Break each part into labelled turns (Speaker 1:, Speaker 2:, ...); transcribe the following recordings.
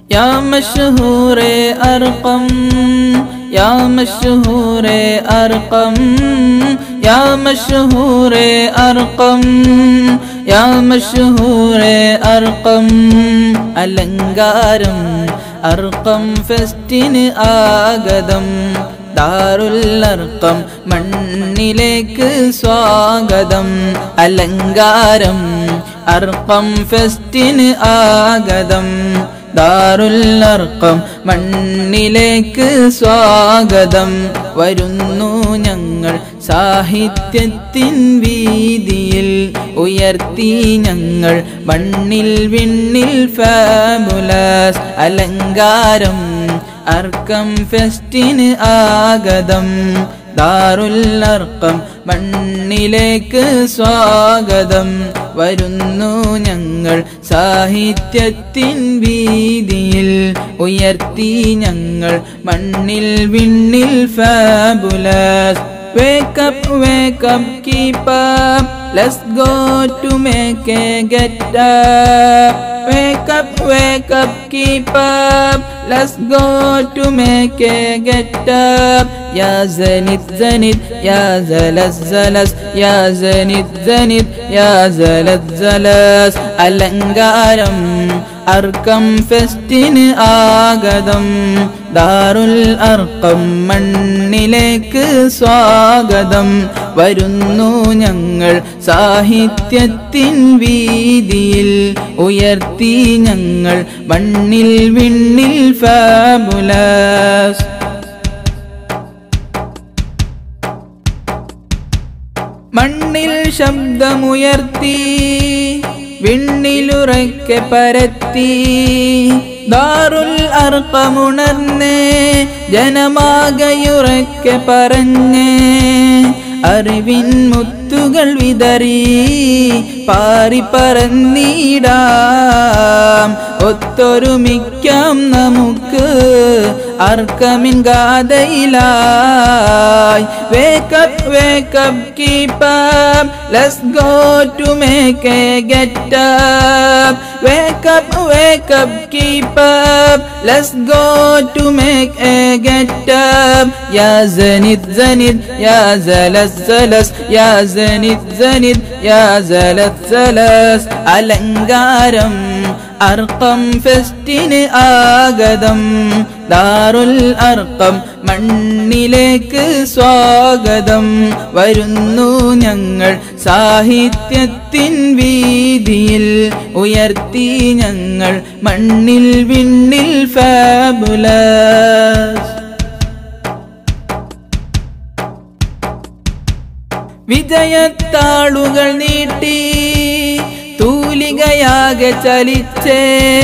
Speaker 1: يا مشهور أرقم يا مشهور أرقم يا مشهور أرقم يا مشهور أرقم അലങ്കാരം അർക്കം ഫെസ്റ്റിന് ആഗതം ദാറുല്ലർക്കം മണ്ണിലേക്ക് സ്വാഗതം അലങ്കാരം അർക്കം ഫെസ്റ്റിന് ആഗതം ദാറുല്ലർക്കം മണ്ണിലേക്ക് സ്വാഗതം വരുന്നു ഞങ്ങൾ സാഹിത്യത്തിൻ വീതിയിൽ ഉയർത്തി ഞങ്ങൾ മണ്ണിൽ വിണ്ണിൽ ഫാബുലസ് അലങ്കാരം അർക്കം ഫെസ്റ്റിന് ആഗതം ദാറുല്ലർക്കം മണ്ണിലേക്ക് സ്വാഗതം വരുന്നു ഞങ്ങൾ സാഹിത്യത്തിൻ വീതിയിൽ ഉയർത്തി ഞങ്ങൾ മണ്ണിൽ വിണ്ണിൽ fabulous Wake up, wake up, keep up. Let's go to make a get up. Wake up, wake up, keep up. Let's go to make a get up. يا زنت زنت يا زلس زلس يا زنت زنت يا زلت زلس അലങ്കാരം അർക്കം ഫെസ്റ്റിന് ആഗതം ദാറുൽ അർക്കം മണ്ണിലേക്ക് സ്വാഗതം വരുന്നു ഞങ്ങൾ സാഹിത്യത്തിൻ വീതിയിൽ ഉയർത്തി ഞങ്ങൾ മണ്ണിൽ വിണ്ണിൽ ഫാബുലസ് മണ്ണിൽ ശബ്ദമുയർത്തി വിണ്ണിലുറക്കെ പരത്തി ദാറുൽ അർക്കമുണർന്നേ ജനമാകയുറക്കെ പറഞ്ഞേ അറിവിൻ മുത്തുകൾ വിതറി പാറി പറന്നിടാം ഒത്തൊരുമിക്കാം നമുക്ക് അർക്കമിൻ ഗാഥയിലായി wake up wake up keep up let's go to make a get up wake up wake up keep up let's go to make a get up യാ സനിത് സനിത് യാ സലസ് സലസ് യാ സനിത് സനിത് യാ സലസ് സലസ് അലങ്കാരം അർക്കം ഫെസ്റ്റിന് ആഗതം ദാറുൽ അർക്കം മണ്ണിലേക്ക് സ്വാഗതം വരുന്നു ഞങ്ങൾ സാഹിത്യത്തിൻ വീതിയിൽ ഉയർത്തി ഞങ്ങൾ മണ്ണിൽ വിണ്ണിൽ ഫാബുലസ് വിജയത്താളുകൾ നീട്ടി തൂലികയാകെ ചലിച്ചേ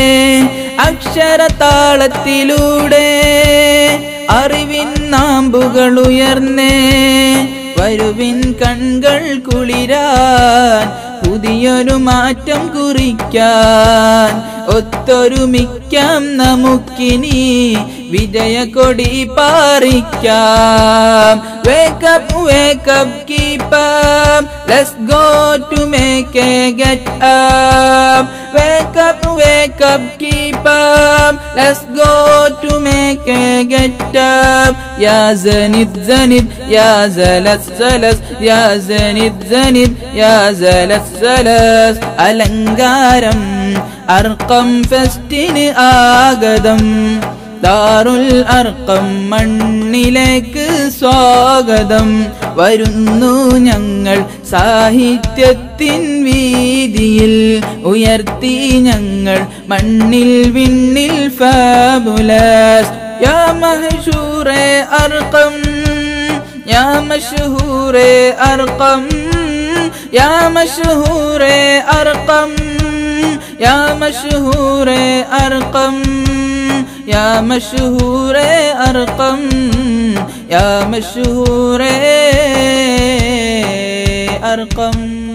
Speaker 1: അക്ഷരതാളത്തിലൂടെ അറിവിൻ നാമ്പുകൾ ഉയർന്നേ വരുവിൻ കൺകൾ കുളിരാൻ പുതിയൊരു മാറ്റം കുറിക്കാൻ ഒത്തൊരുമിക്കാം നമുക്കിനി വിജയക്കൊടി പാറിക്കാം wake up wake up keep up let's go to make a get up wake up wake up keep up let's go to make a get up യാ സനിത് സനിത് യാ സലസ് സലസ് യാ സനിത് സനിത് യാ സലസ് സലസ് അലങ്കാരം അർക്കം ഫെസ്റ്റിന് ആഗതം ദാറുൽ അർക്കം മണ്ണിലേക്ക് സ്വാഗതം വരുന്നു ഞങ്ങൾ സാഹിത്യത്തിൻ വീതിയിൽ ഉയർത്തി ഞങ്ങൾ മണ്ണിൽ വിണ്ണിൽ ഫാബുലസ് യാ മഹശൂറെ അർക്കം യാ മഷഹൂറെ അർക്കം യാ മഷഹൂറെ അർക്കം യാ മഷഹൂറെ അർക്കം يا مشهور أرقم يا مشهور أرقم